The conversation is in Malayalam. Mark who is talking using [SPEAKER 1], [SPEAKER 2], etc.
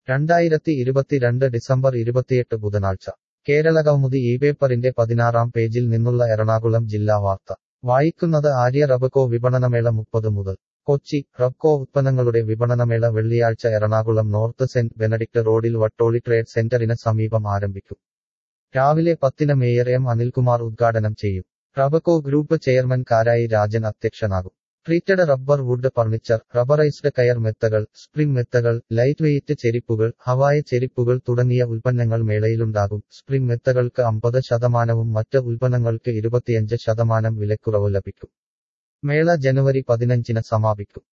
[SPEAKER 1] രണ്ടായിരത്തി ഇരുപത്തിരണ്ട് ഡിസംബർ ഇരുപത്തിയെട്ട് ബുധനാഴ്ച കേരളകൗമുദി ഈ പേപ്പറിന്റെ പതിനാറാം പേജിൽ നിന്നുള്ള എറണാകുളം ജില്ലാ വാർത്ത വായിക്കുന്നത് ആര്യ റബക്കോ വിപണനമേള മുപ്പത് മുതൽ കൊച്ചി റബ്കോ ഉത്പന്നങ്ങളുടെ വിപണനമേള വെള്ളിയാഴ്ച എറണാകുളം നോർത്ത് സെന്റ് ബെനഡിക്ട് റോഡിൽ വട്ടോളി ട്രേഡ് സെന്ററിന് സമീപം ആരംഭിക്കും രാവിലെ പത്തിന് മേയർ എം അനിൽകുമാർ ഉദ്ഘാടനം ചെയ്യും റബക്കോ ഗ്രൂപ്പ് ചെയർമാൻ കാരായി രാജൻ അധ്യക്ഷനാകും treated rubber wood furniture rubberised കയർ മെത്തകൾ സ്പ്രിംഗ് മെത്തകൾ ലൈറ്റ് വെയ്റ്റ് ചെരിപ്പുകൾ ഹവായ ചെരിപ്പുകൾ തുടങ്ങിയ ഉൽപ്പന്നങ്ങൾ മേളയിലുണ്ടാകും സ്പ്രിംഗ് മെത്തകൾക്ക് അമ്പത് ശതമാനവും മറ്റ് ഉൽപ്പന്നങ്ങൾക്ക് ഇരുപത്തിയഞ്ച് ശതമാനം വിലക്കുറവ് ലഭിക്കും മേള ജനുവരി പതിനഞ്ചിന് സമാപിക്കും